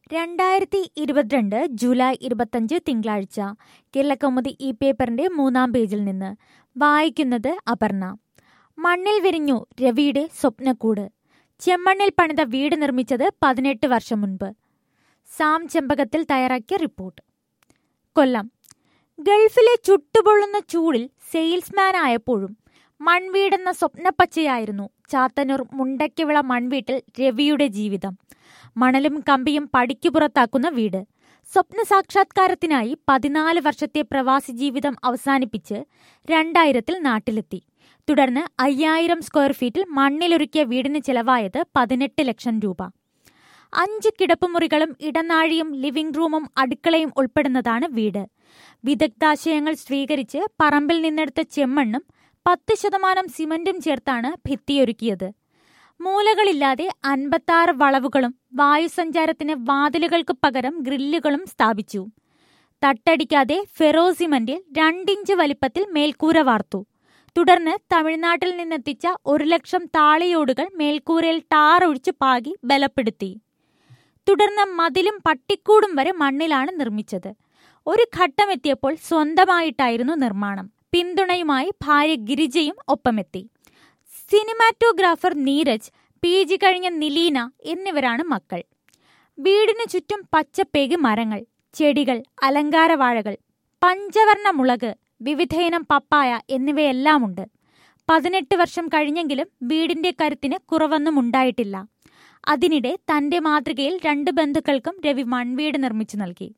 രണ്ടായിരത്തി ഇരുപത്തിരണ്ട് ജൂലൈ ഇരുപത്തഞ്ച് തിങ്കളാഴ്ച കേരളകൗമുദി ഈ പേപ്പറിന്റെ മൂന്നാം പേജിൽ നിന്ന് വായിക്കുന്നത് അപർണ മണ്ണിൽ വിരിഞ്ഞു രവിയുടെ സ്വപ്നക്കൂട് ചെമ്മണ്ണിൽ പണിത വീട് നിർമ്മിച്ചത് പതിനെട്ട് വർഷം മുൻപ് സാം ചെമ്പകത്തിൽ തയ്യാറാക്കിയ റിപ്പോർട്ട് കൊല്ലം ഗൾഫിലെ ചുട്ടുപൊള്ളുന്ന ചൂടിൽ സെയിൽസ്മാൻ ആയപ്പോഴും മൺവീടെന്ന സ്വപ്നപ്പച്ചയായിരുന്നു ചാത്തന്നൂർ മുണ്ടയ്ക്കവിള മൺവീട്ടിൽ രവിയുടെ ജീവിതം മണലും കമ്പിയും പടിക്കു പുറത്താക്കുന്ന വീട് സ്വപ്ന സാക്ഷാത്കാരത്തിനായി പതിനാല് വർഷത്തെ പ്രവാസി ജീവിതം അവസാനിപ്പിച്ച് രണ്ടായിരത്തിൽ നാട്ടിലെത്തി തുടർന്ന് അയ്യായിരം സ്ക്വയർ ഫീറ്റിൽ മണ്ണിലൊരുക്കിയ വീടിന് ചെലവായത് പതിനെട്ട് ലക്ഷം രൂപ അഞ്ച് കിടപ്പുമുറികളും ഇടനാഴിയും ലിവിംഗ് റൂമും അടുക്കളയും ഉൾപ്പെടുന്നതാണ് വീട് വിദഗ്ധാശയങ്ങൾ സ്വീകരിച്ച് പറമ്പിൽ നിന്നെടുത്ത ചെമ്മണ്ണും പത്ത് ശതമാനം സിമന്റും ചേർത്താണ് ഭിത്തിയൊരുക്കിയത് മൂലകളില്ലാതെ അൻപത്താറ് വളവുകളും വായുസഞ്ചാരത്തിന് വാതിലുകൾക്ക് പകരം ഗ്രില്ലുകളും സ്ഥാപിച്ചു തട്ടടിക്കാതെ ഫെറോ സിമന്റിൽ രണ്ടിഞ്ച് വലിപ്പത്തിൽ മേൽക്കൂര വാർത്തു തുടർന്ന് തമിഴ്നാട്ടിൽ നിന്നെത്തിച്ച ഒരു ലക്ഷം താളിയോടുകൾ മേൽക്കൂരയിൽ ടാർ ഒഴിച്ച് പാകി ബലപ്പെടുത്തി തുടർന്ന് മതിലും പട്ടിക്കൂടും വരെ മണ്ണിലാണ് നിർമ്മിച്ചത് ഒരു ഘട്ടമെത്തിയപ്പോൾ സ്വന്തമായിട്ടായിരുന്നു നിർമ്മാണം പിന്തുണയുമായി ഭാര്യ ഗിരിജയും ഒപ്പമെത്തി സിനിമാറ്റോഗ്രാഫർ നീരജ് പി ജി കഴിഞ്ഞ നിലീന എന്നിവരാണ് മക്കൾ വീടിനു ചുറ്റും പച്ചപ്പേകി മരങ്ങൾ ചെടികൾ അലങ്കാരവാഴകൾ പഞ്ചവർണ്ണ മുളക് വിവിധയിനം പപ്പായ എന്നിവയെല്ലാമുണ്ട് പതിനെട്ട് വർഷം കഴിഞ്ഞെങ്കിലും വീടിന്റെ കരുത്തിന് കുറവൊന്നും ഉണ്ടായിട്ടില്ല അതിനിടെ തന്റെ മാതൃകയിൽ രണ്ട് ബന്ധുക്കൾക്കും രവി മൺവീട് നിർമ്മിച്ചു നൽകി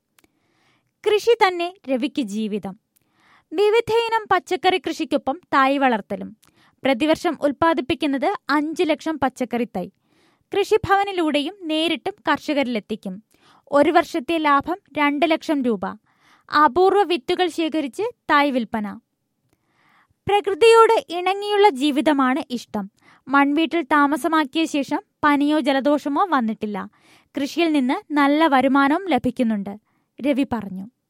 കൃഷി തന്നെ രവിക്ക് ജീവിതം വിവിധയിനം പച്ചക്കറി കൃഷിക്കൊപ്പം തായ് വളർത്തലും പ്രതിവർഷം ഉൽപ്പാദിപ്പിക്കുന്നത് അഞ്ച് ലക്ഷം പച്ചക്കറി തൈ കൃഷിഭവനിലൂടെയും നേരിട്ടും കർഷകരിലെത്തിക്കും ഒരു വർഷത്തെ ലാഭം രണ്ട് ലക്ഷം രൂപ അപൂർവ വിത്തുകൾ ശേഖരിച്ച് തായ് വിൽപ്പന പ്രകൃതിയോട് ഇണങ്ങിയുള്ള ജീവിതമാണ് ഇഷ്ടം മൺവീട്ടിൽ താമസമാക്കിയ ശേഷം പനിയോ ജലദോഷമോ വന്നിട്ടില്ല കൃഷിയിൽ നിന്ന് നല്ല വരുമാനവും ലഭിക്കുന്നുണ്ട് രവി പറഞ്ഞു